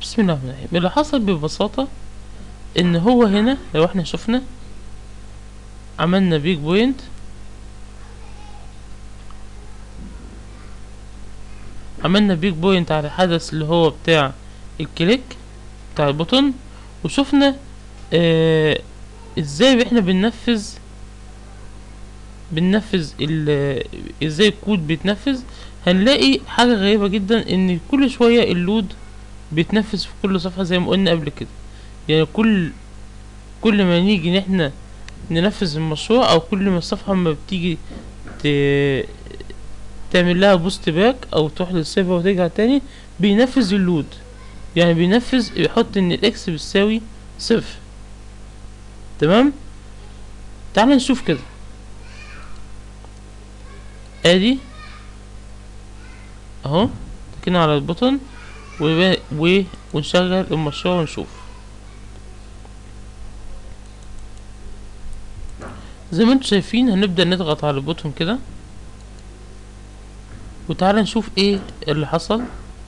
بسم الله الرحمن الرحيم اللي حصل ببساطة ان هو هنا لو احنا شفنا عملنا بيج بوينت عملنا بيج بوينت على الحدث اللي هو بتاع الكليك بتاع البوتون وشفنا آه ازاي احنا بننفذ بننفذ ال- ازاي الكود بيتنفذ هنلاقي حاجة غريبة جدا ان كل شوية اللود بيتنفذ في كل صفحة زي ما قلنا قبل كده يعني كل كل ما نيجي ان احنا ننفذ المشروع او كل ما الصفحة ما بتيجي ت... تعمل لها بوست باك او تروح للسيرفر وترجع تاني بينفذ اللود يعني بينفذ يحط ان الاكس بتساوي صفر تمام تعال نشوف كده ادي اهو تكينا على البوتون و... و... ونشغل المشروع ونشوف زي ما انتم شايفين هنبدأ نضغط على البوتون كده وتعالى نشوف ايه اللي حصل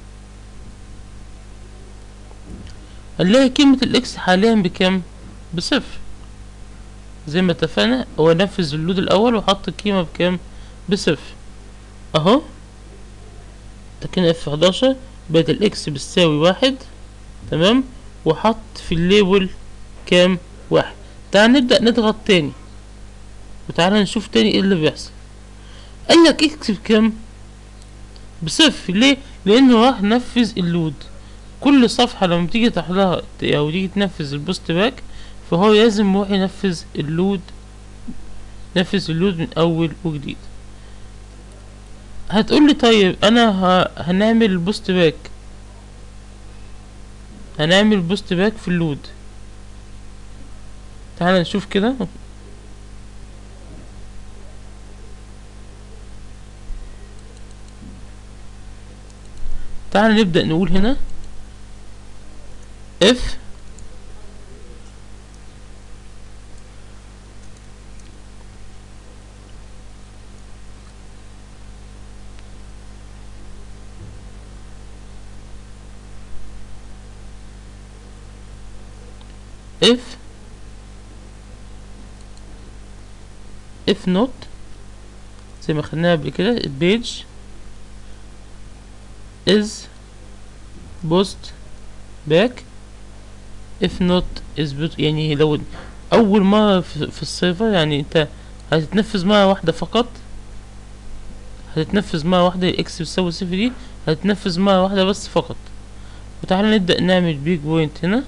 هنلاقي قيمة الاكس حاليا بكام بصفر زي ما اتفقنا هو نفذ اللود الاول وحط القيمة بكام بصفر اهو تكينا اف 11 بقت الاكس بتساوي واحد تمام وحط في الليبل كام واحد تعال نبدأ نضغط تاني وتعالى نشوف تاني ايه اللي بيحصل قالك اكس بكام بصفر ليه لانه راح نفذ اللود كل صفحة لما تيجي تحلها او تيجي تنفذ البوست باك فهو لازم يروح ينفذ اللود نفذ اللود من اول وجديد هتقولي طيب انا ه... هنعمل البوست باك هنعمل بوست باك في اللود تعال نشوف كده تعال نبدأ نقول هنا اف if if not زي ما خدناها قبل كده page is post back if not is put يعني لو أول مرة في, في السيرفر يعني أنت هتتنفذ مرة واحدة فقط هتتنفذ مرة واحدة اكس بتساوي صفر دي هتتنفذ مرة واحدة بس فقط وتعالى نبدأ نعمل بيج بوينت هنا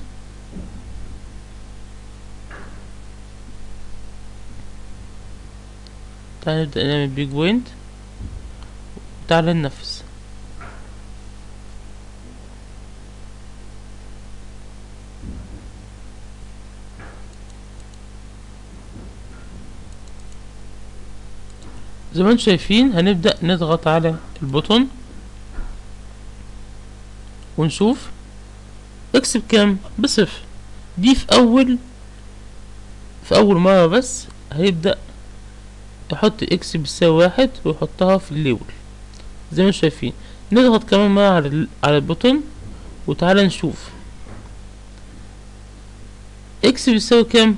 تعالى نبدأ نعمل بيج بوينت تعالى ننفذ زي ما انتم شايفين هنبدأ نضغط على البوتون ونشوف اكس بكام بصفر دي في اول في اول مرة بس هيبدأ يحط اكس بتساوي واحد ويحطها في الليبل زي ما انتم شايفين نضغط كمان مرة على ال- على البوتون وتعالى نشوف اكس بيساوي كام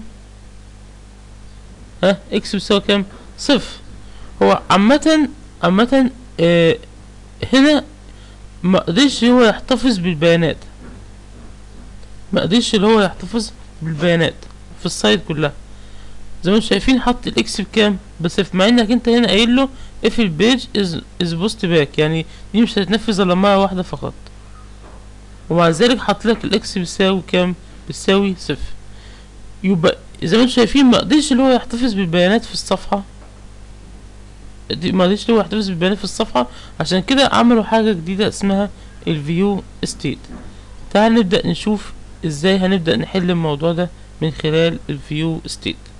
ها اكس بيساوي كام صفر هو عامة عامة آه هنا ما قدرش هو يحتفظ بالبيانات ما قدرش اللي هو يحتفظ بالبيانات في السايت كلها زي ما انتم شايفين حط الاكس بكام بصفر مع انك انت هنا قايل له if البيج از از بوست باك يعني دي مش هتتنفذ الا مرة واحدة فقط ومع ذلك حط لك الاكس بيساوي كام بيساوي صفر يبقى زي ما انتم شايفين ما قدرش اللي هو يحتفظ بالبيانات في الصفحة دي ما قدرش اللي هو يحتفظ بالبيانات في الصفحة عشان كده عملوا حاجة جديدة اسمها الفيو ستيت تعال نبدأ نشوف ازاي هنبدأ نحل الموضوع ده من خلال الفيو ستيت